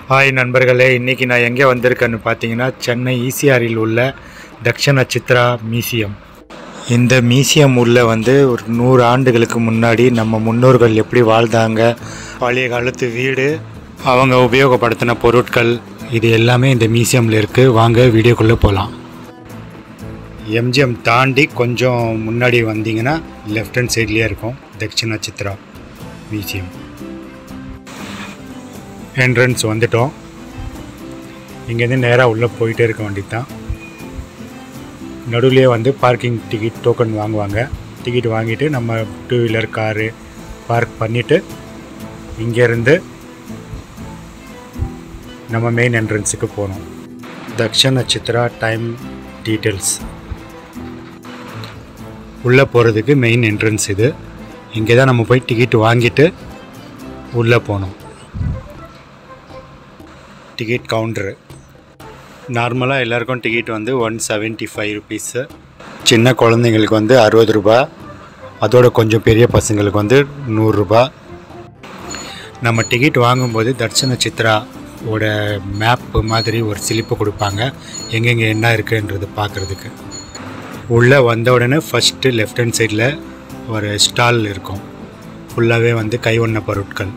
Hi நண்பர்களே இன்றைக்கி நான் எங்கே வந்திருக்கேன்னு பார்த்தீங்கன்னா சென்னை ஈசிஆரில் உள்ள தக்ஷண சித்ரா மியூசியம் இந்த மியூசியம் உள்ள வந்து ஒரு நூறு ஆண்டுகளுக்கு முன்னாடி நம்ம முன்னோர்கள் எப்படி வாழ்ந்தாங்க பழைய காலத்து வீடு அவங்க உபயோகப்படுத்தின பொருட்கள் இது எல்லாமே இந்த மியூசியமில் இருக்குது வாங்க வீடியோக்குள்ளே போகலாம் எம்ஜிஎம் தாண்டி கொஞ்சம் முன்னாடி வந்தீங்கன்னா லெஃப்ட் ஹேண்ட் சைட்லேயே இருக்கும் தக்ஷண சித்ரா மியூசியம் என்ட்ரன்ஸ் வந்துட்டோம் இங்கேருந்து நேராக உள்ளே போயிட்டே இருக்க வேண்டியது தான் நடுவுலேயே வந்து பார்க்கிங் டிக்கெட் டோக்கன் வாங்குவாங்க டிக்கெட் வாங்கிட்டு நம்ம டூ வீலர் காரு பார்க் பண்ணிவிட்டு இங்கேருந்து நம்ம மெயின் என்ட்ரன்ஸுக்கு போகணும் தக்ஷண சித்ரா டைம் டீட்டெயில்ஸ் உள்ளே போகிறதுக்கு மெயின் என்ட்ரன்ஸ் இது இங்கே தான் நம்ம போய் டிக்கெட் வாங்கிட்டு உள்ளே போகணும் டிக்கெட் கவுண்டரு நார்மலாக எல்லாருக்கும் டிக்கெட் வந்து ஒன் செவன்ட்டி ஃபைவ் ருபீஸு சின்ன குழந்தைங்களுக்கு வந்து அறுபது ரூபா அதோட கொஞ்சம் பெரிய பசங்களுக்கு வந்து நூறுரூபா நம்ம டிக்கெட் வாங்கும்போது தர்ஷன சித்ரா ஓட மேப்பு மாதிரி ஒரு சிலிப்பு கொடுப்பாங்க எங்கெங்கே என்ன இருக்குன்றது பார்க்குறதுக்கு உள்ளே வந்த உடனே ஃபஸ்ட்டு லெஃப்ட் ஹேண்ட் சைடில் ஒரு ஸ்டால் இருக்கும் ஃபுல்லாகவே வந்து கைவண்ண பொருட்கள்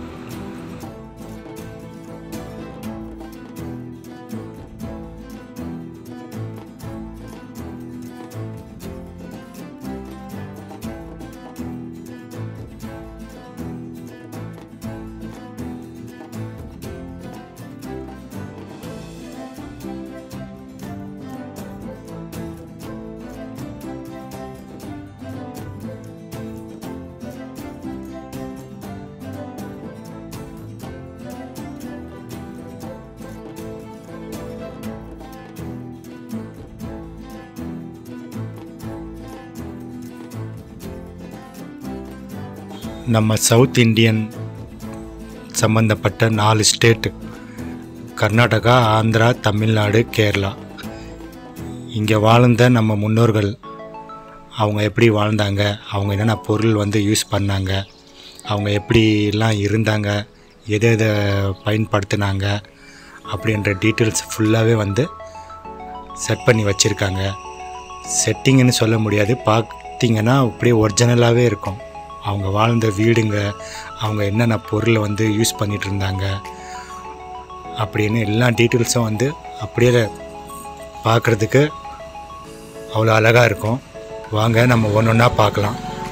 நம்ம சவுத் இந்தியன் சம்மந்தப்பட்ட நாலு ஸ்டேட்டு கர்நாடகா ஆந்திரா தமிழ்நாடு கேரளா இங்கே வாழ்ந்த நம்ம முன்னோர்கள் அவங்க எப்படி வாழ்ந்தாங்க அவங்க என்னென்ன பொருள் வந்து யூஸ் பண்ணாங்க அவங்க எப்படிலாம் இருந்தாங்க எதை எதை பயன்படுத்தினாங்க அப்படின்ற டீட்டெயில்ஸ் ஃபுல்லாகவே வந்து செட் பண்ணி வச்சுருக்காங்க செட்டிங்னு சொல்ல முடியாது பார்த்தீங்கன்னா அப்படியே ஒரிஜினலாகவே இருக்கும் அவங்க வாழ்ந்த வீடுங்க அவங்க என்னென்ன பொருளை வந்து யூஸ் பண்ணிகிட்டு இருந்தாங்க அப்படின்னு எல்லா டீட்டெயில்ஸும் வந்து அப்படியே பார்க்குறதுக்கு அவ்வளோ அழகாக இருக்கும் வாங்க நம்ம ஒன்று ஒன்றா பார்க்கலாம்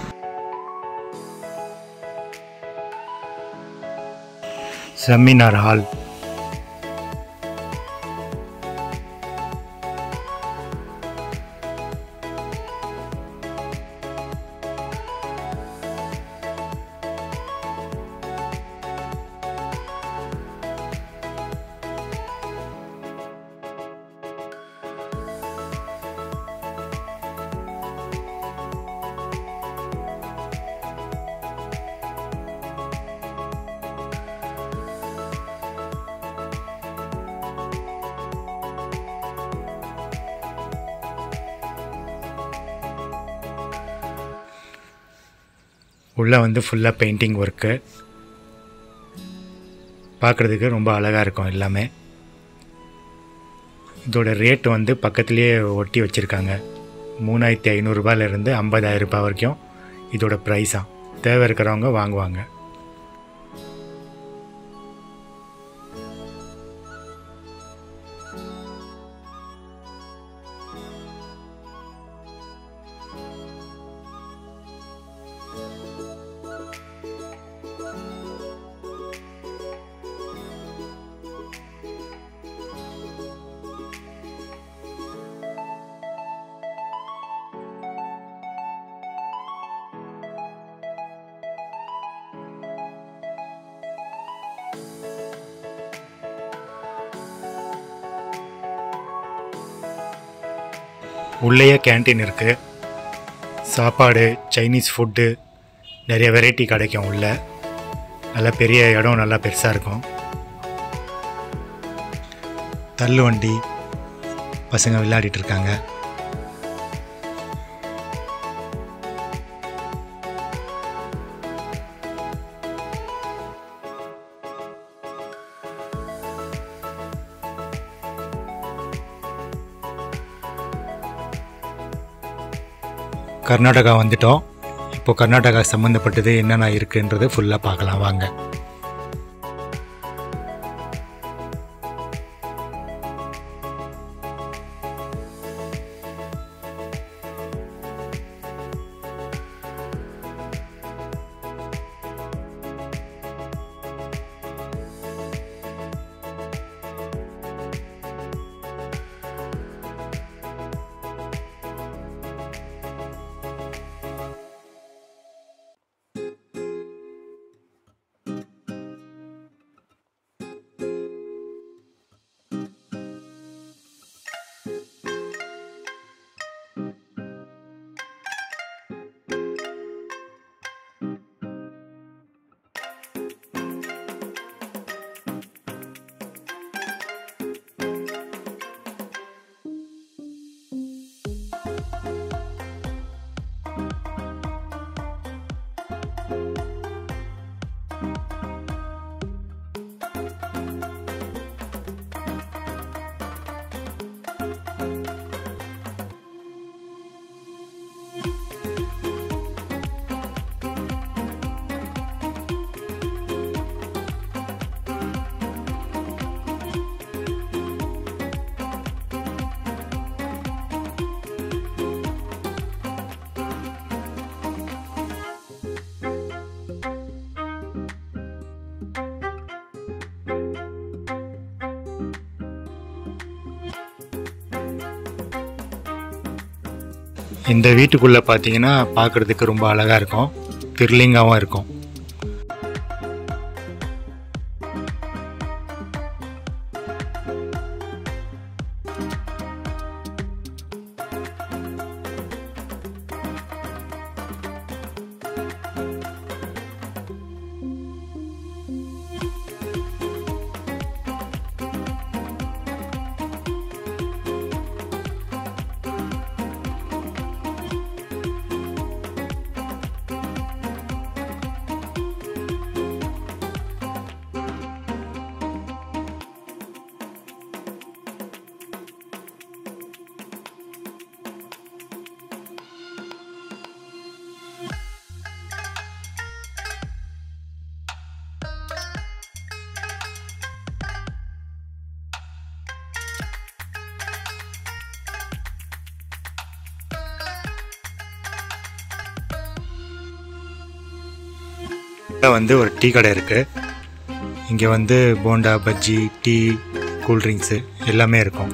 செமினார் ஹால் உள்ளே வந்து ஃபுல்லாக பெயிண்டிங் ஒர்க்கு பார்க்குறதுக்கு ரொம்ப அழகாக இருக்கும் எல்லாமே இதோட ரேட் வந்து பக்கத்துலேயே ஒட்டி வச்சுருக்காங்க மூணாயிரத்தி ஐநூறுரூபாலேருந்து ஐம்பதாயிரம் ரூபாய் வரைக்கும் இதோட ப்ரைஸாக தேவை இருக்கிறவங்க வாங்குவாங்க உள்ளேயே கேன்டீன் இருக்குது சாப்பாடு சைனீஸ் ஃபுட்டு நிறைய வெரைட்டி கிடைக்கும் உள்ள நல்லா பெரிய இடம் நல்லா பெருசாக இருக்கும் தள்ளு வண்டி பசங்க விளையாடிட்டு இருக்காங்க கர்நாடகா வந்துட்டோம் இப்போ கர்நாடகா சம்மந்தப்பட்டது என்னென்ன இருக்குன்றது ஃபுல்லாக பார்க்கலாம் வாங்க இந்த வீட்டுக்குள்ளே பார்த்தீங்கன்னா பார்க்குறதுக்கு ரொம்ப அழகாக இருக்கும் த்ரில்லிங்காகவும் இருக்கும் இங்கே வந்து ஒரு டீ கடை இருக்குது இங்கே வந்து போண்டா பஜ்ஜி டீ கூல்ட்ரிங்க்ஸு எல்லாமே இருக்கும்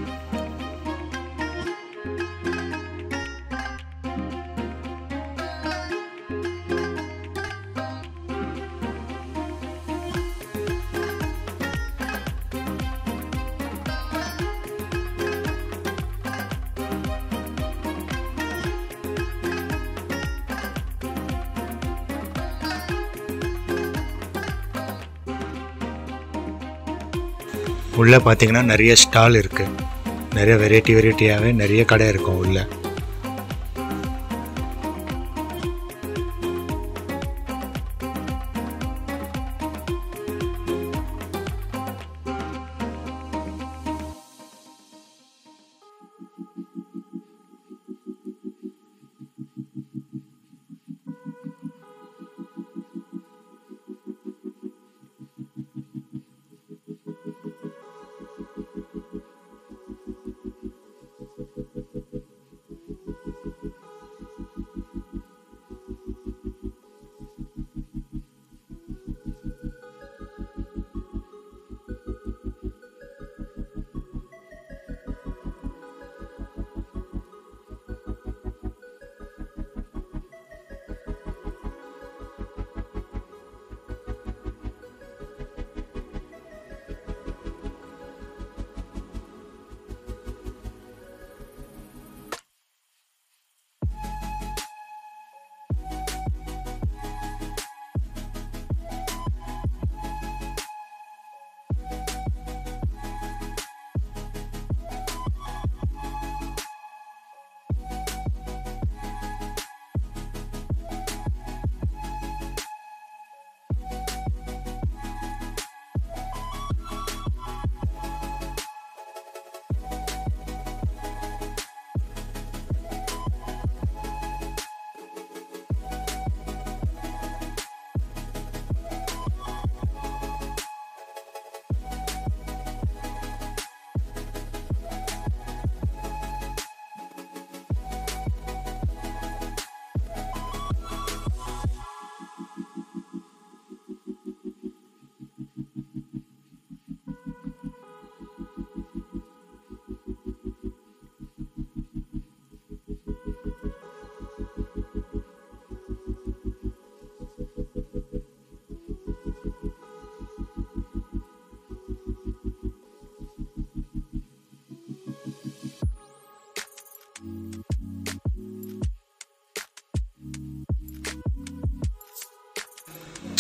உள்ளே பார்த்தீங்கன்னா நிறைய ஸ்டால் இருக்குது நிறைய வெரைட்டி வெரைட்டியாகவே நிறைய கடை இருக்கும் உள்ளே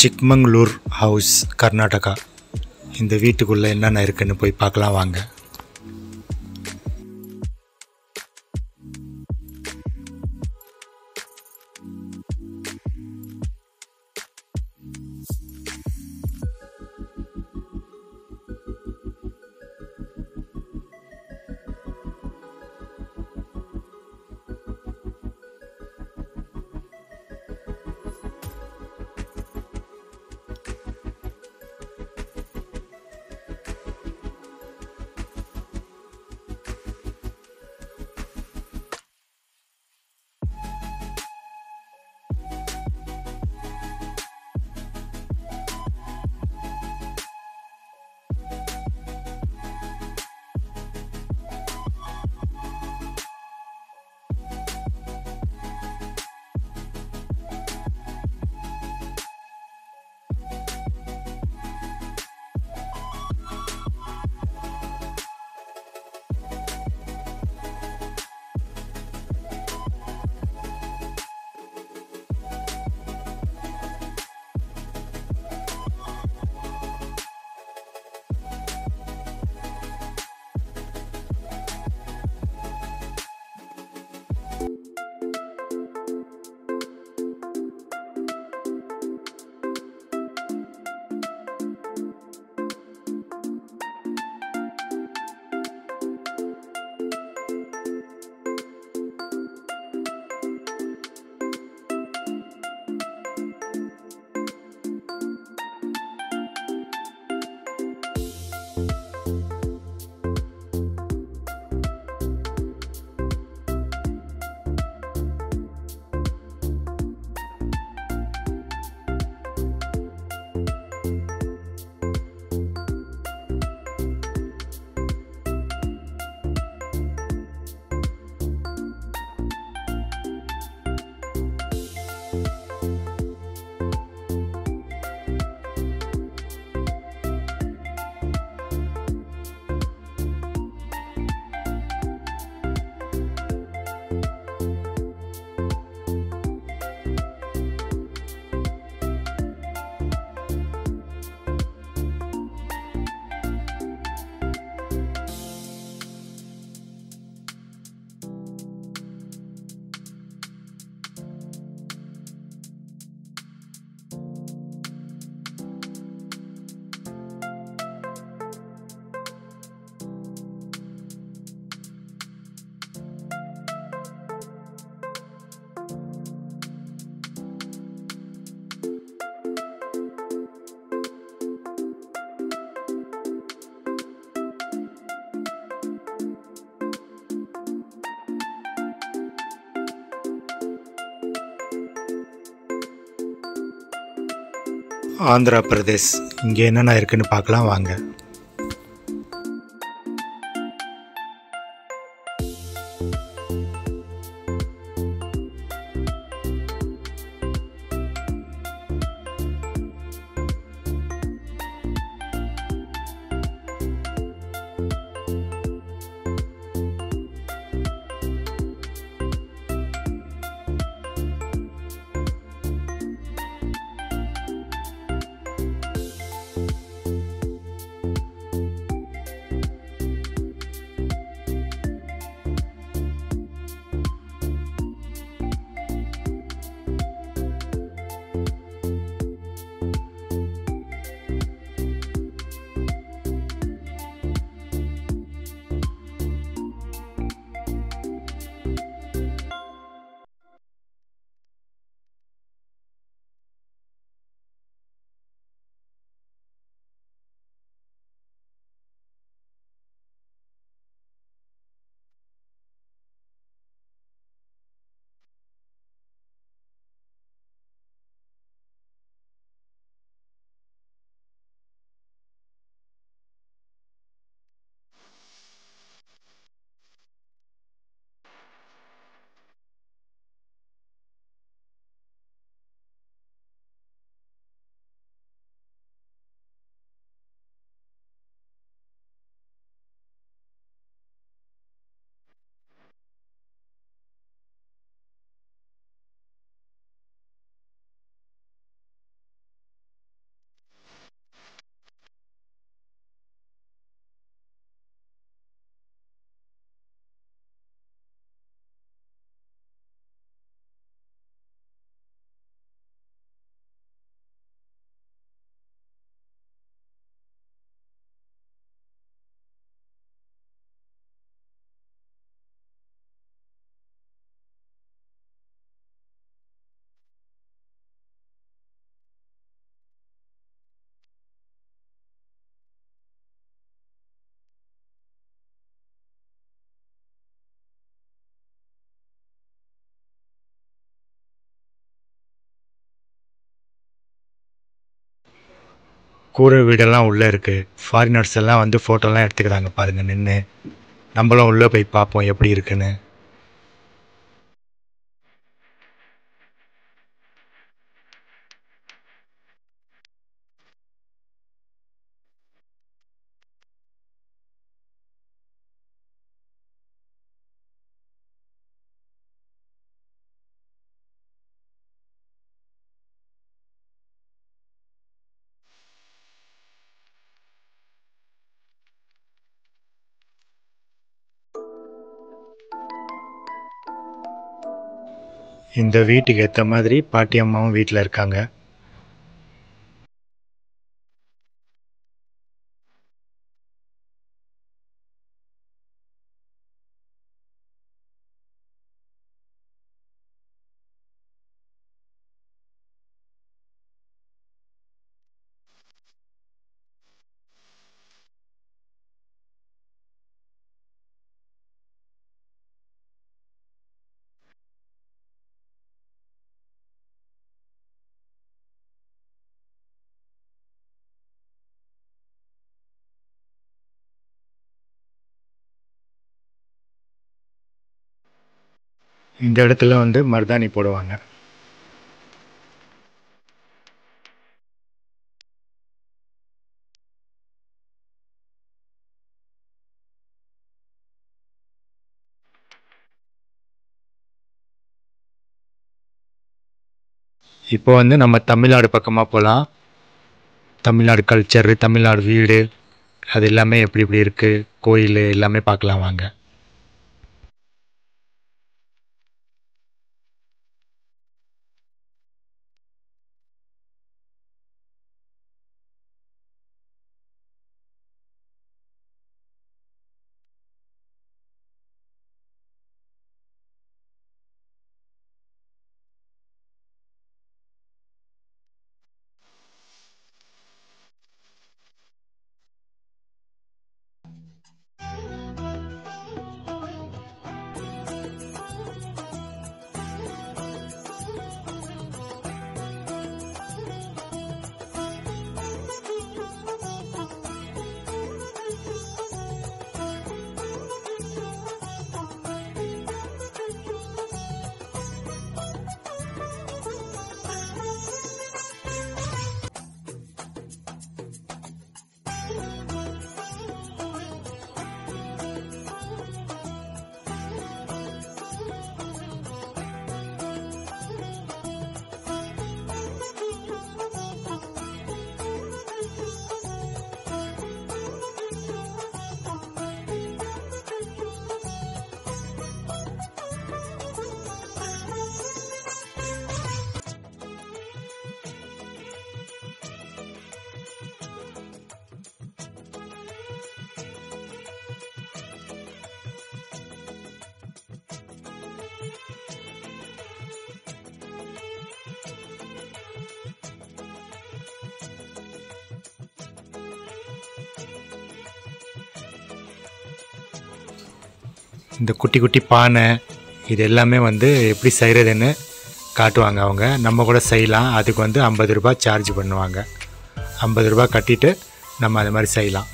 சிக்மங்களூர் ஹவுஸ் கர்நாடகா இந்த வீட்டுக்குள்ளே என்னென்ன இருக்குன்னு போய் பார்க்கலாம் வாங்க ஆந்திரா பிரதேஷ் இங்கே என்னென்ன இருக்குன்னு பார்க்கலாம் வாங்க கூரை வீடெல்லாம் உள்ளே இருக்குது ஃபாரினர்ஸ் எல்லாம் வந்து ஃபோட்டோலாம் எடுத்துக்கிறாங்க பாருங்கள் நின்று நம்மளும் உள்ளே போய் பார்ப்போம் எப்படி இருக்குன்னு இந்த வீட்டுக்கு ஏற்ற மாதிரி பாட்டி அம்மாவும் வீட்டில் இருக்காங்க இந்த இடத்துல வந்து மருதாணி போடுவாங்க இப்போ வந்து நம்ம தமிழ்நாடு பக்கமாக போகலாம் தமிழ்நாடு கல்ச்சரு தமிழ்நாடு வீடு அது எல்லாமே எப்படி எப்படி இருக்குது கோயில் எல்லாமே பார்க்கலாம் வாங்க இந்த குட்டி குட்டி பானை இது எல்லாமே வந்து எப்படி செய்கிறதுன்னு காட்டுவாங்க அவங்க நம்ம கூட செய்யலாம் அதுக்கு வந்து ஐம்பது ரூபாய் சார்ஜ் பண்ணுவாங்க ஐம்பது ரூபாய் கட்டிட்டு நம்ம அது மாதிரி செய்யலாம்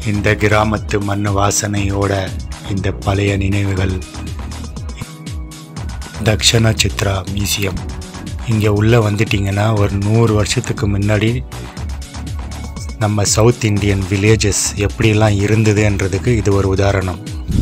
இந்த கிராமத்து மண் வாசனையோட இந்த பழைய நினைவுகள் தக்ஷண சித்ரா மியூசியம் இங்கே உள்ளே வந்துட்டிங்கன்னா ஒரு நூறு வருஷத்துக்கு முன்னாடி நம்ம சவுத் இந்தியன் வில்லேஜஸ் எப்படிலாம் இருந்ததுன்றதுக்கு இது ஒரு உதாரணம்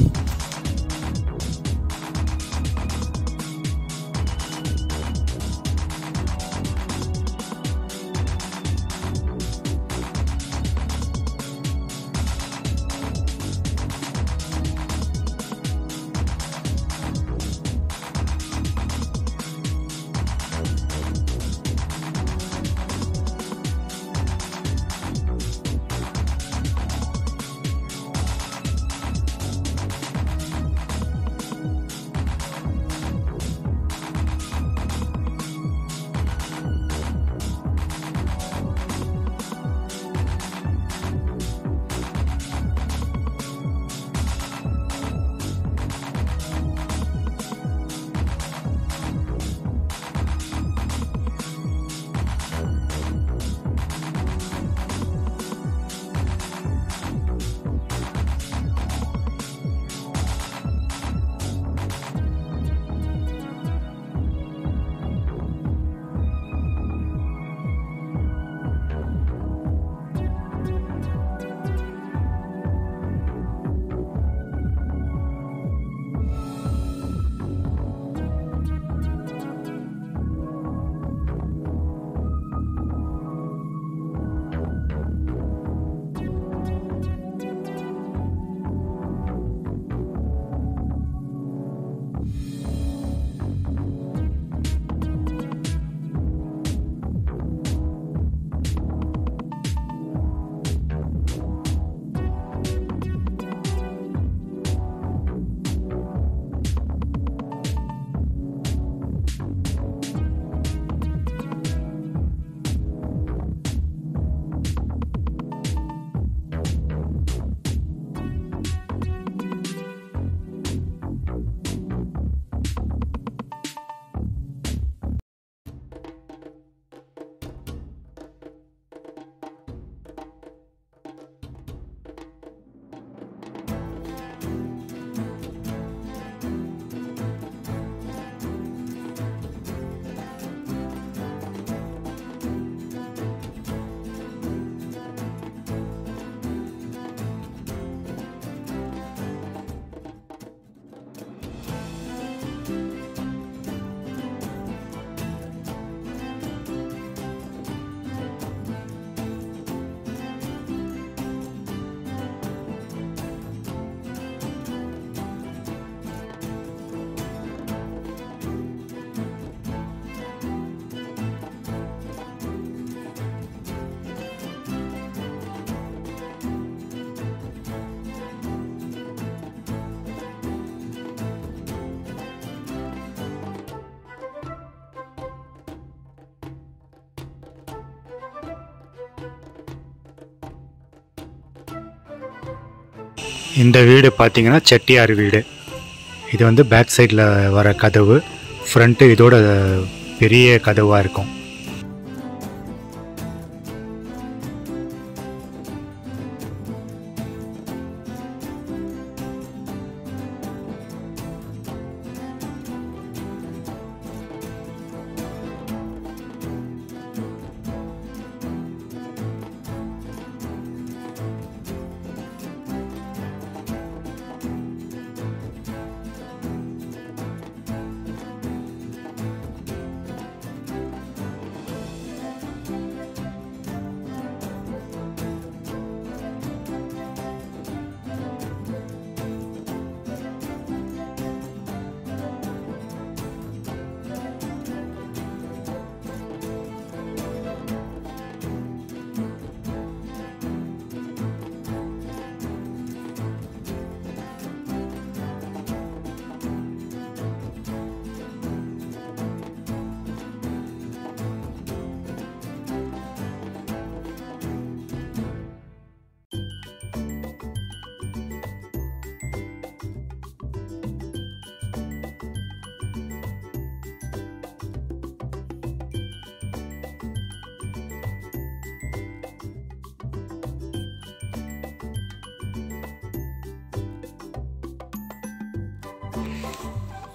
இந்த வீடு பார்த்தீங்கன்னா செட்டியார் வீடு இது வந்து பேக் சைடில் வர கதவு ஃப்ரண்ட்டு இதோட பெரிய கதவாக இருக்கும்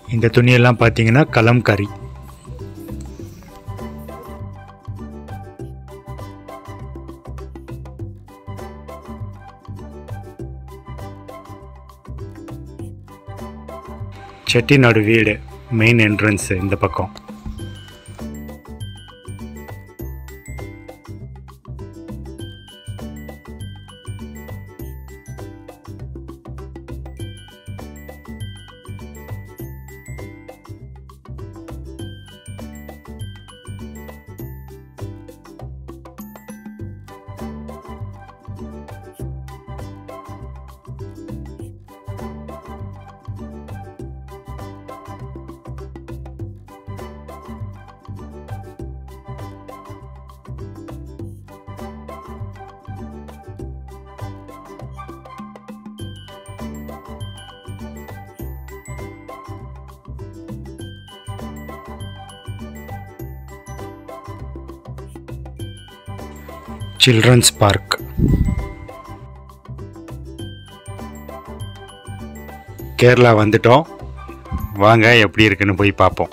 இந்த துணியெல்லாம் பார்த்தீங்கன்னா கலம்கரி செட்டிநாடு வீடு மெயின் என்ட்ரன்ஸ் இந்த பக்கம் சில்ட்ரன்ஸ் பார்க் கேரளா வந்துட்டோம் வாங்க எப்படி இருக்குன்னு போய் பார்ப்போம்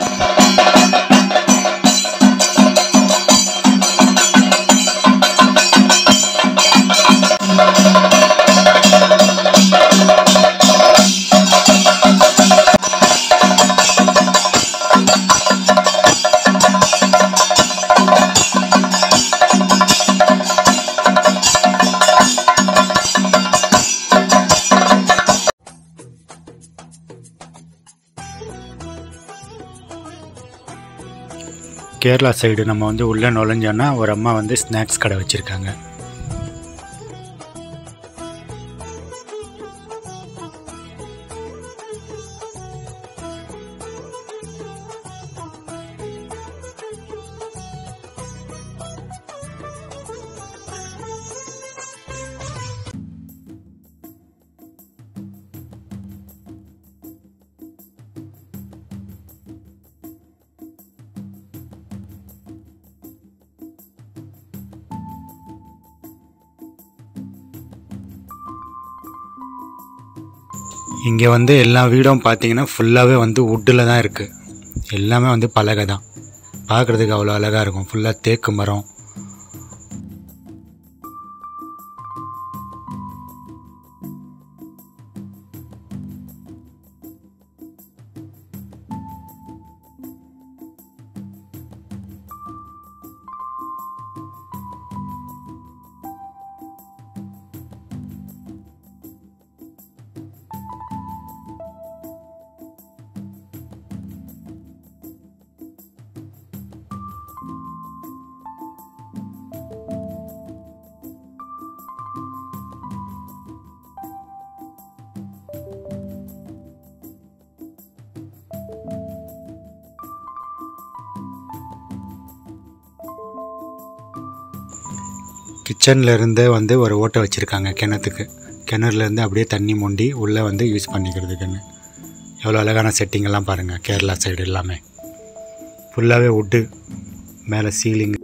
கேரளா சைடு நம்ம வந்து உள்ளே நுழைஞ்சோன்னா ஒரு அம்மா வந்து ஸ்நாக்ஸ் கடை வச்சுருக்காங்க இங்கே வந்து எல்லா வீடும் பார்த்தீங்கன்னா ஃபுல்லாகவே வந்து வுட்டில் தான் இருக்குது எல்லாமே வந்து பலகை தான் பார்க்குறதுக்கு அவ்வளோ அழகாக இருக்கும் ஃபுல்லாக தேக்கு மரம் கிச்சன்ல இருந்தே வந்து ஒரு ஓட்டை வச்சுருக்காங்க கிணத்துக்கு கிணறுலேருந்து அப்படியே தண்ணி மொண்டி உள்ளே வந்து யூஸ் பண்ணிக்கிறதுக்குன்னு எவ்வளோ அழகான செட்டிங் எல்லாம் பாருங்கள் கேரளா சைடு எல்லாமே ஃபுல்லாகவே வுட்டு மேலே சீலிங்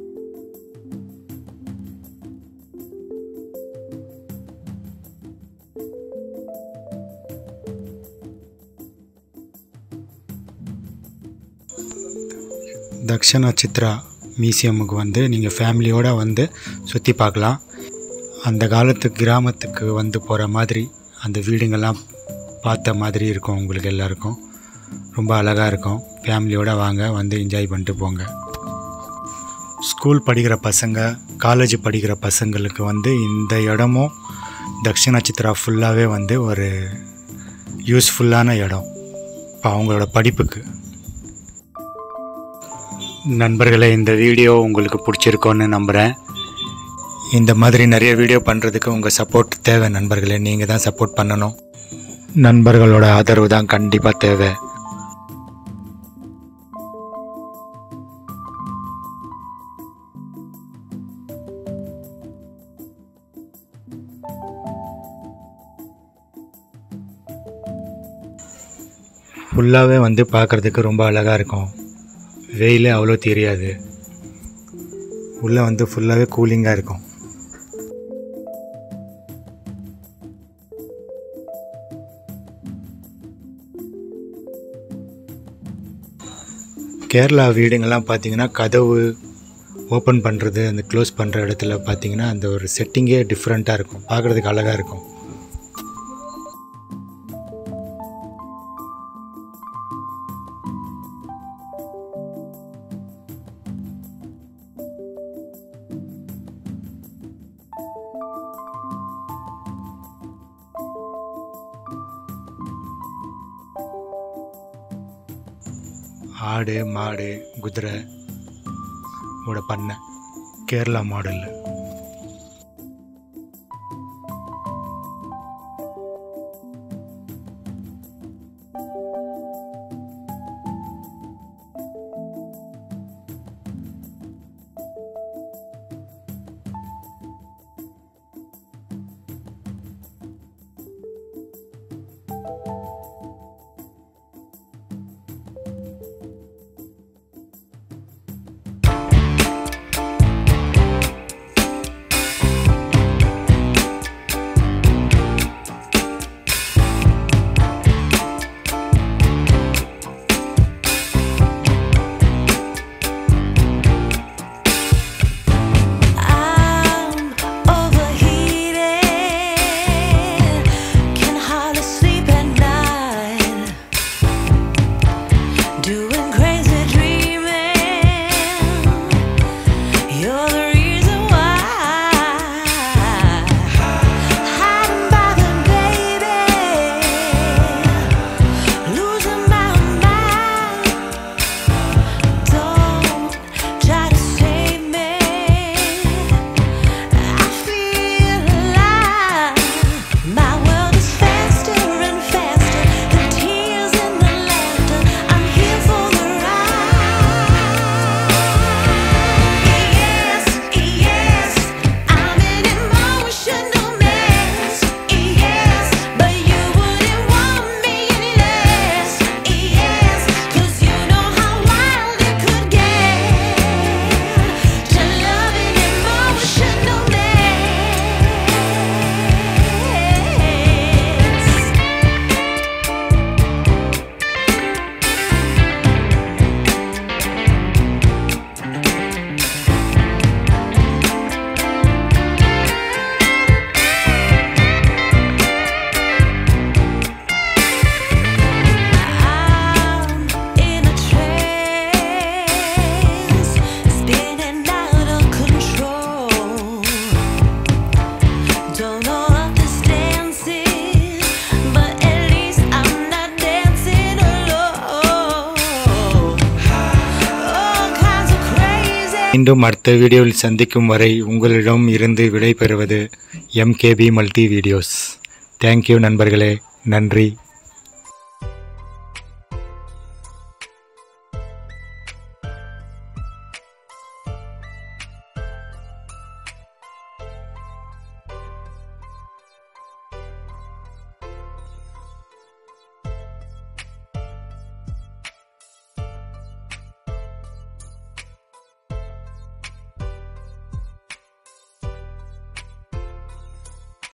தக்ஷணா சித்ரா மியூசியமுக்கு வந்து நீங்கள் ஃபேமிலியோடு வந்து சுற்றி பார்க்கலாம் அந்த காலத்து கிராமத்துக்கு வந்து போகிற மாதிரி அந்த வீடுங்கள்லாம் பார்த்த மாதிரி இருக்கும் உங்களுக்கு எல்லாருக்கும் ரொம்ப அழகாக இருக்கும் ஃபேமிலியோடு வாங்க வந்து என்ஜாய் பண்ணிட்டு போங்க ஸ்கூல் படிக்கிற பசங்க காலேஜ் படிக்கிற பசங்களுக்கு வந்து இந்த இடமும் தக்ஷண சித்ரா ஃபுல்லாகவே வந்து ஒரு யூஸ்ஃபுல்லான இடம் இப்போ அவங்களோட படிப்புக்கு நண்பர்களே இந்த வீடியோ உங்களுக்கு பிடிச்சிருக்கோன்னு நம்புகிறேன் இந்த மாதிரி நிறைய வீடியோ பண்ணுறதுக்கு உங்கள் சப்போர்ட் தேவை நண்பர்களே நீங்கள் தான் சப்போர்ட் பண்ணணும் நண்பர்களோட ஆதரவு தான் கண்டிப்பாக தேவை ஃபுல்லாகவே வந்து பார்க்குறதுக்கு ரொம்ப அழகாக இருக்கும் வெயில் அவ்வளோ தெரியாது உள்ளே வந்து ஃபுல்லாகவே கூலிங்காக இருக்கும் கேரளா வீடுங்கள்லாம் பார்த்தீங்கன்னா கதவு ஓப்பன் பண்ணுறது அந்த க்ளோஸ் பண்ணுற இடத்துல பார்த்தீங்கன்னா அந்த ஒரு செட்டிங்கே டிஃப்ரெண்ட்டாக இருக்கும் பார்க்குறதுக்கு அழகாக இருக்கும் ஆடு மாடு குதிரை ஓட பண்ணை கேரளா மாடலில் I'm overheated, can hardly sleep at night, doing crazy dreaming. You're the reason why. Hiding by the baby, losing my mind. Don't try to save me. I feel alive. My world is faster and faster. The tears and the laughter. I'm here for the ride. Yes, yes, I'm an emotional mess. Yes, but you wouldn't want me any less. Yes, 'cause you know how wild it could get. To love an emotional mess. I'm in a trance, spinning out of control. Don't know what this dance is, but at least I'm not dancing alone. All kinds of crazy. மீண்டும் அடுத்த வீடியோவில் சந்திக்கும் வரை உங்களிடம் இருந்து விடை பெறுவது MKB multi videos thank you நண்பர்களே நன்றி